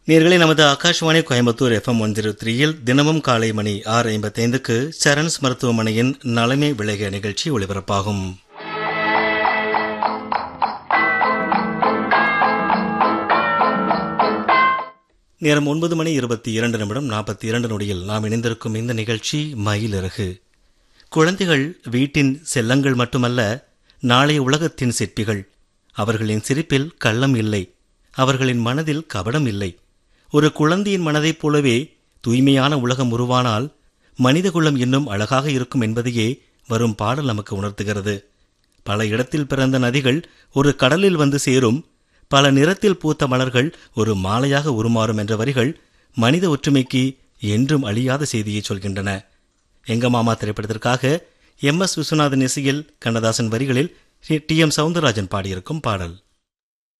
நேர்களை நமது Akashvani Coimbatore FM one zero த்ரீயில் தினமும் காலை மணி ஆறு ஐம்பத்தைந்துக்கு சரண்ஸ் மருத்துவமனையின் நலமே விளைக நிகழ்ச்சி ஒளிபரப்பாகும் நேரம் ஒன்பது மணி இருபத்தி இரண்டு நிமிடம் நாற்பத்தி இரண்டு நொடியில் நாம் இணைந்திருக்கும் இந்த நிகழ்ச்சி மயிலிறகு குழந்தைகள் வீட்டின் செல்லங்கள் மட்டுமல்ல நாளைய உலகத்தின் சிற்பிகள் அவர்களின் சிரிப்பில் கள்ளம் இல்லை அவர்களின் மனதில் கபடம் இல்லை ஒரு குழந்தையின் மனதைப் போலவே தூய்மையான உலகம் உருவானால் மனிதகுலம் இன்னும் அழகாக இருக்கும் என்பதையே வரும் பாடல் நமக்கு உணர்த்துகிறது பல இடத்தில் பிறந்த நதிகள் ஒரு கடலில் வந்து சேரும் பல நிறத்தில் பூத்த மலர்கள் ஒரு மாலையாக உருமாறும் என்ற வரிகள் மனித ஒற்றுமைக்கு என்றும் அழியாத செய்தியை சொல்கின்றன எங்க மாமா திரைப்படத்திற்காக எம் எஸ் விஸ்வநாதன் இசையில் கண்ணதாசன் வரிகளில் டி எம் சவுந்தரராஜன் பாடியிருக்கும் பாடல்